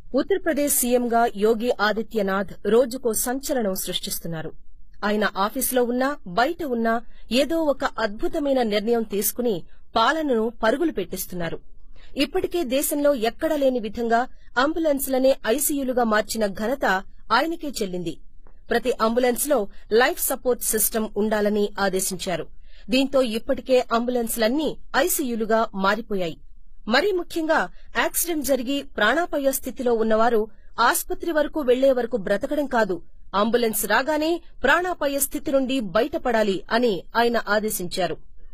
ఉత్తరప్రదేశ్ సీఎంగా యోగి ఆదిత్యనాథ్ రోజుకో సంచలనం సృష్టిస్తున్నారు ఆయన ఆఫీసులో ఉన్నా బయట ఉన్నా ఏదో ఒక అద్భుతమైన నిర్ణయం తీసుకుని పాలనను పరుగులు పెట్టిస్తున్నారు ఇప్పటికే దేశంలో ఎక్కడా లేని విధంగా అంబులెన్స్లనే ఐసీయూలుగా మార్చిన ఘనత ఆయనకే చెల్లింది ప్రతి అంబులెన్స్ లో లైఫ్ సపోర్ట్ సిస్టమ్ ఉండాలని ఆదేశించారు దీంతో ఇప్పటికే అంబులెన్స్లన్నీ ఐసీయూలుగా మారిపోయాయి మరీ ముఖ్యంగా యాక్సిడెంట్ జరిగి ప్రాణాపాయ స్థితిలో ఉన్నవారు ఆస్పత్రి వరకు వెళ్లే వరకు బ్రతకడం కాదు అంబులెన్స్ రాగానే ప్రాణాపాయ స్థితి నుండి బయటపడాలి అని ఆయన ఆదేశించారు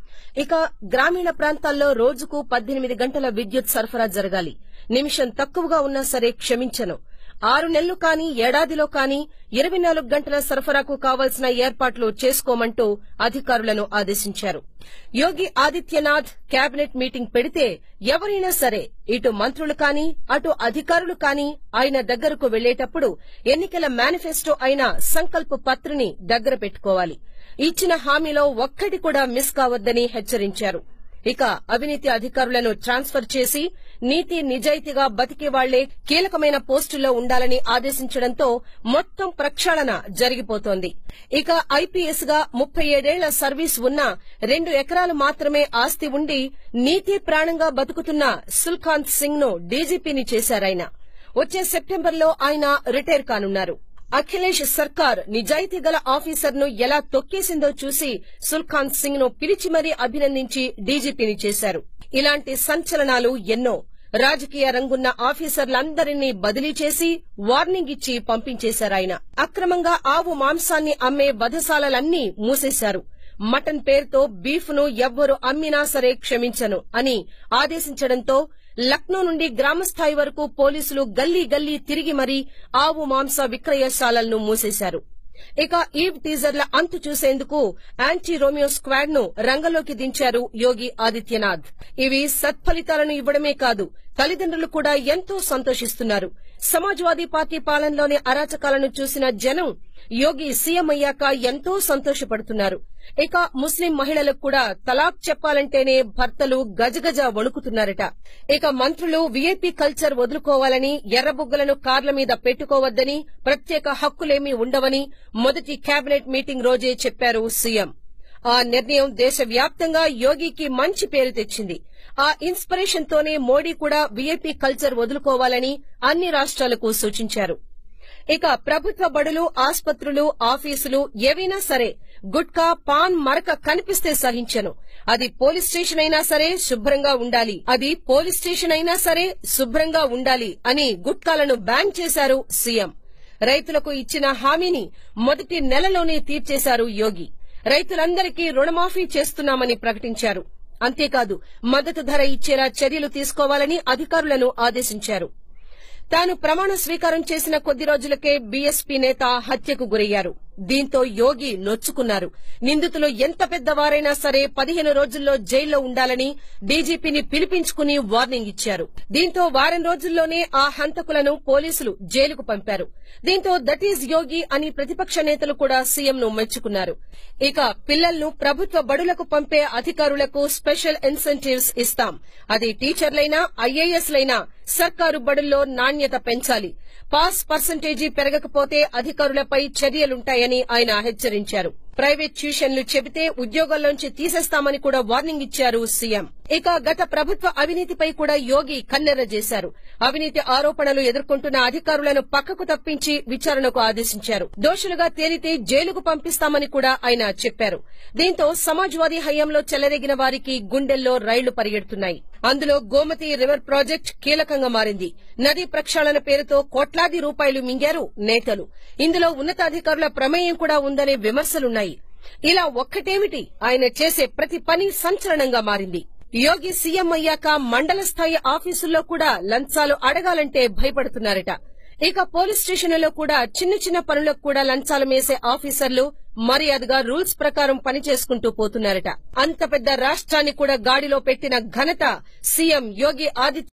ఇక గ్రామీణ ప్రాంతాల్లో రోజుకు పద్దెనిమిది గంటల విద్యుత్ సరఫరా జరగాలి నిమిషం తక్కువగా ఉన్నా సరే క్షమించను ఆరు నెలలు కాని ఏడాదిలో కాని ఇరవై నాలుగు గంటల సరఫరాకు కావాల్సిన ఏర్పాట్లు చేసుకోమంటూ అధికారులను ఆదేశించారు యోగి ఆదిత్యనాథ్ కేబినెట్ మీటింగ్ పెడితే ఎవరైనా సరే ఇటు మంత్రులు కాని అటు అధికారులు కాని ఆయన దగ్గరకు వెళ్లేటప్పుడు ఎన్నికల మేనిఫెస్టో అయిన సంకల్ప పత్రిని దగ్గర పెట్టుకోవాలి ఇచ్చిన హామీలో ఒక్కటి కూడా మిస్ కావద్దని హెచ్చరించారు ఇక అవినీతి అధికారులను ట్రాన్స్ఫర్ చేసి నీతి నిజాయితీగా బతికే వాళ్లే కీలకమైన పోస్టుల్లో ఉండాలని ఆదేశించడంతో మొత్తం ప్రక్షాళన జరిగిపోతోంది ఇక ఐపీఎస్ గా ముప్పై ఏడేళ్ల సర్వీస్ ఉన్నా రెండు ఎకరాలు మాత్రమే ఆస్తి ఉండి నీతి ప్రాణంగా బతుకుతున్న సుల్ఖాంత్ సింగ్ ను డీజీపీని చేశారాయన వచ్చే సెప్టెంబర్లో ఆయన రిటైర్ కానున్నారు అఖిలేష్ సర్కార్ నిజాయితీ గల ఆఫీసర్ ను ఎలా తొక్కేసిందో చూసి సుల్ఖాన్ సింగ్ ను పిలిచి మరీ అభినందించి డీజీపీని చేశారు ఇలాంటి సంచలనాలు ఎన్నో రాజకీయ రంగున్న ఆఫీసర్లందరినీ బదిలీ చేసి వార్నింగ్ ఇచ్చి పంపించేశారాయన అక్రమంగా ఆవు మాంసాన్ని అమ్మే వధశాలలన్నీ మూసేశారు మటన్ పేరుతో బీఫ్ ను ఎవ్వరు అమ్మినా సరే క్షమించను అని ఆదేశించడంతో లక్నో నుండి గ్రామస్థాయి వరకు పోలీసులు గల్లీ గల్లీ తిరిగి మరీ ఆవు మాంస విక్రయశాలలను మూసేశారు ఇక ఈవ్ టీజర్ల అంతు చూసేందుకు యాంటీ రోమియో స్క్వాడ్ ను రంగంలోకి దించారు యోగి ఆదిత్యనాథ్ ఇవి సత్ఫలితాలను ఇవ్వడమే కాదు తల్లిదండ్రులు కూడా ఎంతో సంతోషిస్తున్నారు సమాజ్వాదీ పార్టీ పాలనలోని అరాచకాలను చూసిన జనం యోగి సీఎం అయ్యాక ఎంతో సంతోషపడుతున్నారు ఇక ముస్లిం మహిళలకు కూడా తలాక్ చెప్పాలంటేనే భర్తలు గజగజ వణుకుతున్నారట ఇక మంత్రులు వీఐపీ కల్చర్ వదులుకోవాలని ఎర్రబుగ్గలను కార్ల మీద పెట్టుకోవద్దని ప్రత్యేక హక్కులేమీ ఉండవని మొదటి కేబినెట్ మీటింగ్ రోజే చెప్పారు సీఎం ఆ నిర్ణయం దేశవ్యాప్తంగా యోగికి మంచి పేరు తెచ్చింది ఆ ఇన్స్పిరేషన్ తోనే మోడీ కూడా వీఐపీ కల్చర్ వదులుకోవాలని అన్ని రాష్ట్రాలకు సూచించారు ఇక ప్రభుత్వ బడులు ఆస్పత్రులు ఆఫీసులు ఏవైనా సరే గుట్కా పాన్ మరక కనిపిస్తే సహించను అది పోలీస్ స్టేషన్ అయినా సరే శుభ్రంగా ఉండాలి అది పోలీస్ స్టేషన్ అయినా సరే శుభ్రంగా ఉండాలి అని గుట్కాలను బ్యాన్ చేశారు సీఎం రైతులకు ఇచ్చిన హామీని మొదటి నెలలోనే తీర్చేశారు యోగి రైతులందరికీ రుణమాఫీ చేస్తున్నామని ప్రకటించారు అంతేకాదు మద్దతు ధర ఇచ్చేలా చర్యలు తీసుకోవాలని అధికారులను ఆదేశించారు తాను ప్రమాణ స్వీకారం చేసిన కొద్ది రోజులకే బీఎస్పీ నేత హత్యకు గురయ్యారు దీంతో యోగి నొచ్చుకున్నారు నిందితులు ఎంత పెద్దవారైనా సరే పదిహేను రోజుల్లో జైల్లో ఉండాలని డీజీపీని పిలిపించుకుని వార్నింగ్ ఇచ్చారు దీంతో వారం రోజుల్లోనే ఆ హంతకులను పోలీసులు జైలుకు పంపారు దీంతో దట్ ఈజ్ యోగి అని ప్రతిపక్ష నేతలు కూడా సీఎంను మెచ్చుకున్నారు ఇక పిల్లలను ప్రభుత్వ బడులకు పంపే అధికారులకు స్పెషల్ ఇన్సెంటివ్స్ ఇస్తాం అది టీచర్లైనా ఐఏఎస్లైనా సర్కారు బడుల్లో నాణ్యత పెంచాలి పాస్ పర్సంటేజీ పెరగకపోతే అధికారులపై చర్యలుంటాయని ఆయన హెచ్చరించారు ప్రైవేట్ ట్యూషన్లు చెబితే ఉద్యోగాల్లోంచి తీసేస్తామని కూడా వార్నింగ్ ఇచ్చారు సీఎం ఇక గత ప్రభుత్వ అవినీతిపై కూడా యోగి కన్నెర్ర చేశారు అవినీతి ఆరోపణలు ఎదుర్కొంటున్న అధికారులను పక్కకు తప్పించి విచారణకు ఆదేశించారు దోషులుగా తేలితే జైలుకు పంపిస్తామని కూడా ఆయన చెప్పారు దీంతో సమాజ్వాదీ హయాంలో చెలరేగిన వారికి గుండెల్లో రైళ్లు పరిగెడుతున్నాయి అందులో గోమతి రివర్ ప్రాజెక్ట్ కీలకంగా మారింది నదీ ప్రక్షాళన పేరుతో కోట్లాది రూపాయలు మింగారు నేతలు ఇందులో ఉన్నతాధికారుల ప్రమేయం కూడా ఉందనే విమర్శలున్నాయి ఇలా ఒక్కటేమిటి ఆయన చేసే ప్రతి పని సంచలనంగా మారింది యోగి సీఎం అయ్యాక మండల స్థాయి ఆఫీసుల్లో కూడా లంచాలు అడగాలంటే భయపడుతున్నారట ఇక పోలీస్ స్టేషన్లలో కూడా చిన్న చిన్న పనులకు కూడా లంచాలు మేసే ఆఫీసర్లు మర్యాదగా రూల్స్ ప్రకారం పనిచేసుకుంటూ పోతున్నారట అంత పెద్ద రాష్ట్రాన్ని కూడా గాడిలో పెట్టిన ఘనత సీఎం యోగి ఆదిత్య